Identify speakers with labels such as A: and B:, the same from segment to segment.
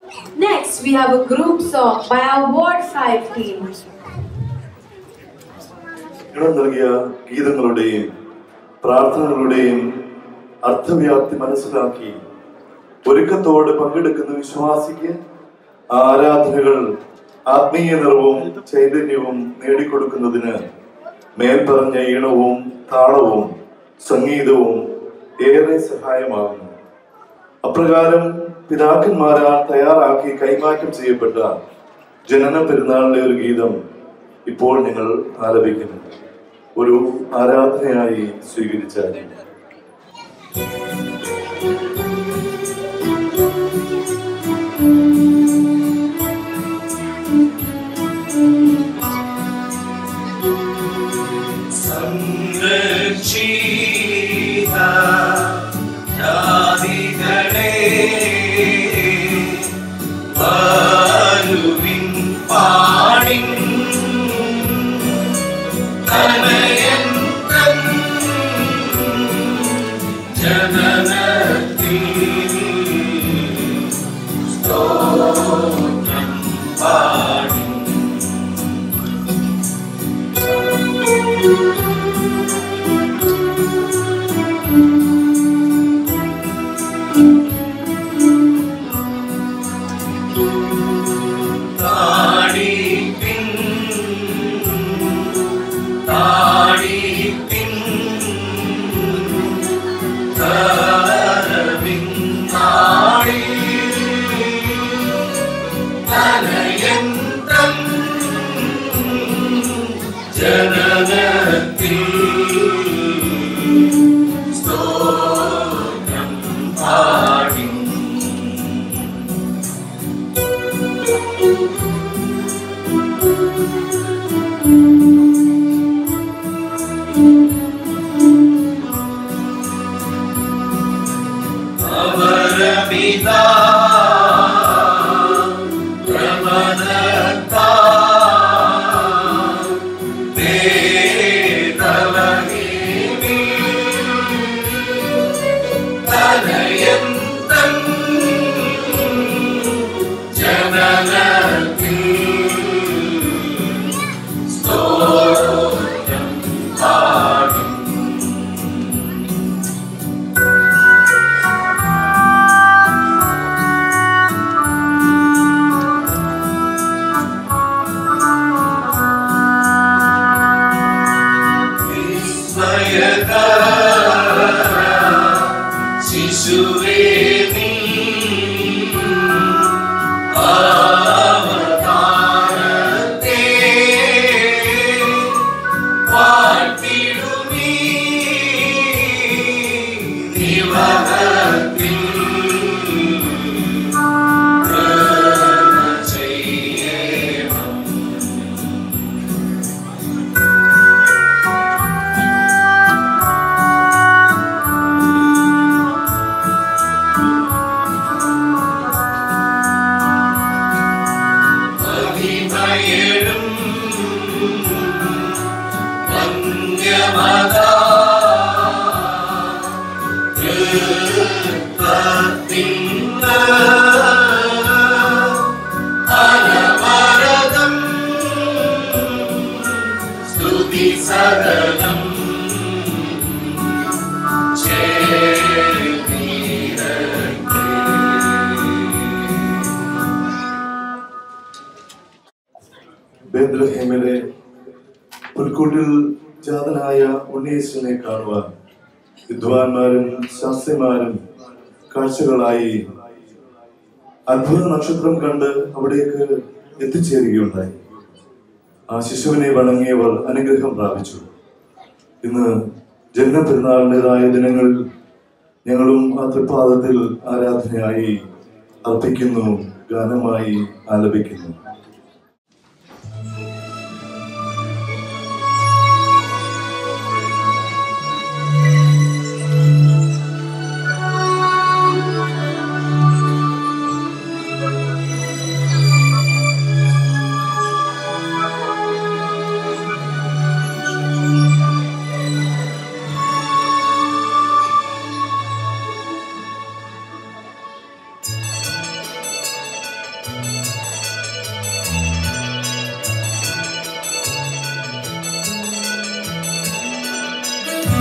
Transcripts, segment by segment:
A: Next, we have a group song by our Ward 5 team.
B: ഇടം നൽകിയ ഗീതങ്ങളുടെയും പ്രാർത്ഥനകളുടെയും അർത്ഥവ്യാപ്തി മനസ്സിലാക്കി ഒരുക്കത്തോട് പങ്കെടുക്കുന്ന വിശ്വാസിക്ക് ആ ആരാധനകൾ ആത്മീയ നിറവും ചൈതന്യവും നേടിക്കൊടുക്കുന്നതിന് മേൽപ്പറഞ്ഞ ഈണവും താളവും സംഗീതവും ഏറെ സഹായമാകുന്നു അപ്രകാരം പിതാക്കന്മാരാൽ തയ്യാറാക്കി കൈമാറ്റം ചെയ്യപ്പെട്ട ജനന പെരുന്നാളിന്റെ ഒരു ഗീതം ഇപ്പോൾ ഞങ്ങൾ ആലപിക്കുന്നു ഒരു ആരാധനയായി സ്വീകരിച്ചാൽ
C: സംരക്ഷിത ജാതികളെ വരുവിൻ പാടിൻ തനയൻ തൻ ജനനത്തിൽ സ്തോത്രം പാടിൻ താടിപ്പിൻ താടിപ്പിൻ തരവിൻ താടി തനയന്തം ജനനത്തിൽ സ്തോത്രം പാടി അവരപിതാ പ്രമദത്താ വേദവഹീമി തനയന്തം ജനനത്തിൽ സ്തോത്രം പാടും ശിശുവേ നീ അവതാരത്തെ വാഴ്ത്തിടുമീ നിവഹത്തിൽ കൃപ ചെയ്യണം മഹിമയേഴും വന്യമതാ കൃപത്തിന്ന അനവരതം സ്തുതി സകലം
B: ബേദ്ലഹേമിലെ പുൽക്കൂട്ടിൽ ജാതനായ ഉണ്ണീശ്വരനെ കാണുവാൻ വിദ്വാൻമാരും ശാസ്ത്രിമാരും കാഴ്ചകളായി അത്ഭുത നക്ഷത്രം കണ്ട് അവിടേക്ക് എത്തിച്ചേരുകയുണ്ടായി ആ ശിശുവിനെ വണങ്ങിയവർ അനുഗ്രഹം പ്രാപിച്ചു ഇന്ന് ജന്മപെരുന്നാളിൻ്റെതായ ദിനങ്ങളിൽ ഞങ്ങളും ആ തൃപ്പാദത്തിൽ ആരാധനയായി അർപ്പിക്കുന്നു ഗാനമായി ആലപിക്കുന്നു
C: ും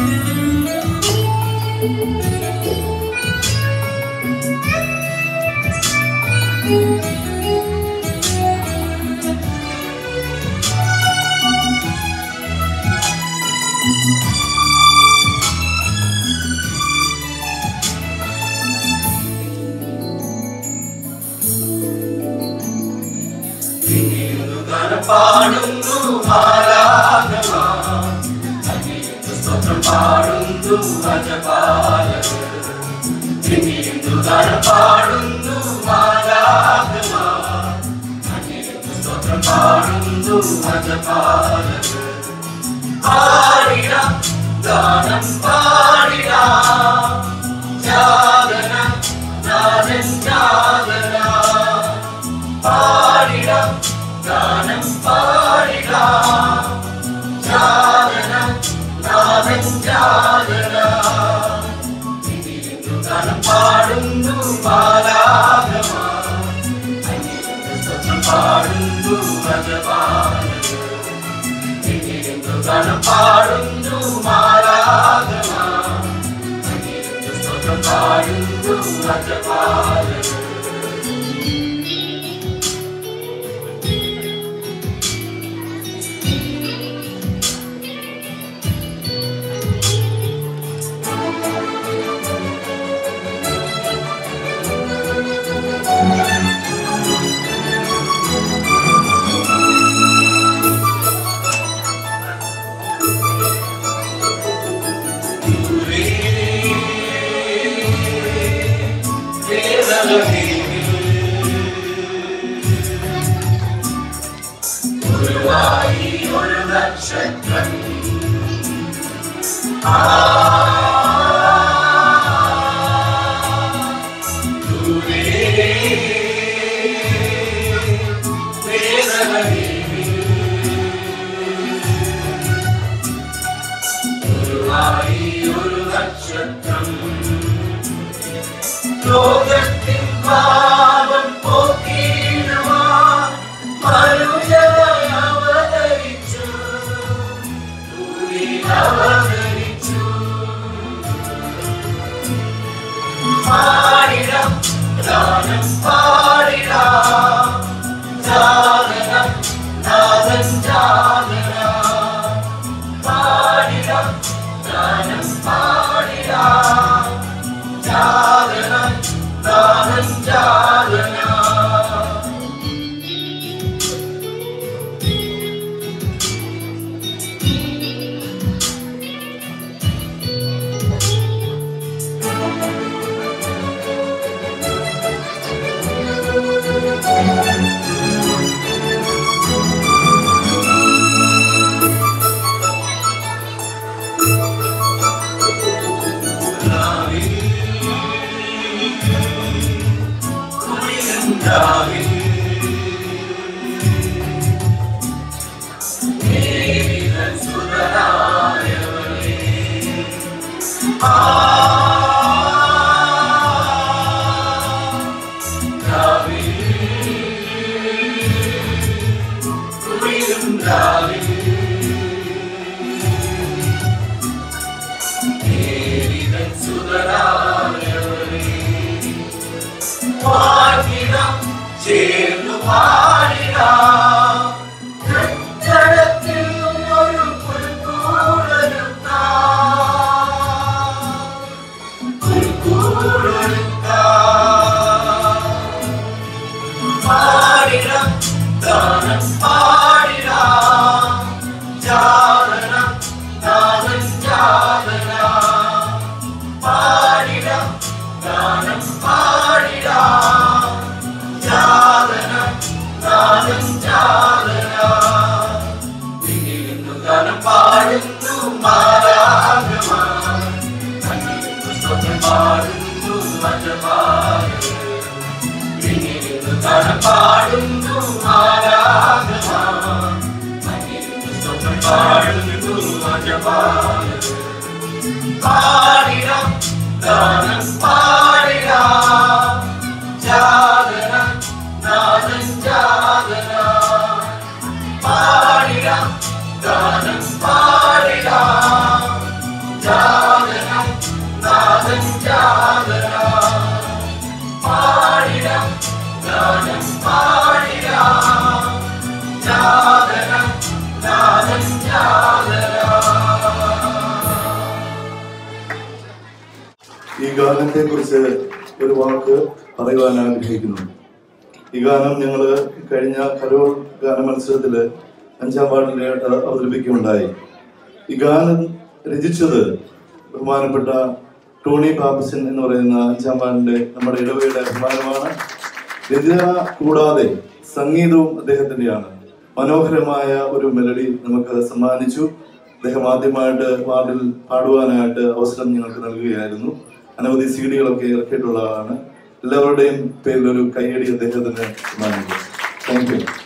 C: പാടുന്നു ആരാധന സ്തോത്രം പാടുന്നു ഭജപാലക പാടുന്നു ആരാധന സ്തോത്രം പാടുന്നു ഭജപാലക പാടിട ഗാനം പാടിട ജാഗന നാദൻ ജാഗന പാടിട ഗാനം പാടിട ജാഗന നാദൻ ജാഗന ഗാനം പാടുന്നു ബാലാഗമ പാടുന്നു ഭഗവാന ഗാനം പാടുന്നു മാലാഗമ പാടുന്നു ഭഗവാന ഒരു നക്ഷത്രം ഒരു നക്ഷത്രം ലോകത്തിൻ പാപം പോക്കിയിടുവാൻ മനുഷ്യനായി അവതരിച്ചു ഭൂമിയിൽ അവതരിച്ചു പാടിടാം ഗാനം പാടിടാം ജാഗരം നാദൻ ജാഗരം പാടിടാം ഗാനം പാടിടാം ജാഗരം നാദൻ ജാഗരം ചേർന്നു പാടിടാം കച്ചടത്തിൽ ഒരു പുൽക്കൂടൊരുക്കാം. പുൽക്കൂടൊരുക്കാം. പാടിടാം ഗാനം പാടിടാം ജാഗരണം നാദൻ ജാഗരണം പാടിടാം ഗാനം പാടിടാം ജാഗരണം നാദൻ ജാഗരണം നിന്നിരുന്നു ഗാനം പാടുന്നു മാരാഗമ കണ്ണിരുന്നു സ്വപ്നം പാടുന്നു മജമാര നിന്നിരുന്നു ഗാനം പാടുന്നു മാരാഗമ കണ്ണിരുന്നു സ്വപ്നം പാടുന്നു മജമാര പാടിടാം ഗാനം പാടിടാം ജാഗരം നാദൻ ജാഗരം പാടിടാം ഗാനം പാടിടാം ജാഗരം
B: ഗാനത്തെ കുറിച്ച് ഒരു വാക്ക് പറയുവാൻ ആഗ്രഹിക്കുന്നു ഈ ഗാനം ഞങ്ങൾ കഴിഞ്ഞ കരോൾ ഗാന മത്സരത്തില് അഞ്ചാം വാർഡിലായിട്ട് അവതരിപ്പിക്കുകയുണ്ടായി ഈ ഗാനം രചിച്ചത് ബഹുമാനപ്പെട്ട ടോണി ബാബുസൻ എന്ന് പറയുന്ന അഞ്ചാം വാർഡിന്റെ നമ്മുടെ ഇടവയുടെ അഭിമാനമാണ് രചന കൂടാതെ സംഗീതവും അദ്ദേഹത്തിന്റെയാണ് മനോഹരമായ ഒരു മെലഡി നമുക്ക് സമ്മാനിച്ചു അദ്ദേഹം ആദ്യമായിട്ട് വാർഡിൽ പാടുവാനായിട്ട് അവസരം ഞങ്ങൾക്ക് നൽകുകയായിരുന്നു അനവധി സി ഡികളൊക്കെ ഇറക്കിയിട്ടുള്ള ആളാണ് എല്ലാവരുടെയും പേരിൽ ഒരു കൈയടി അദ്ദേഹത്തിന് സമ്മാനിക്കും താങ്ക് യു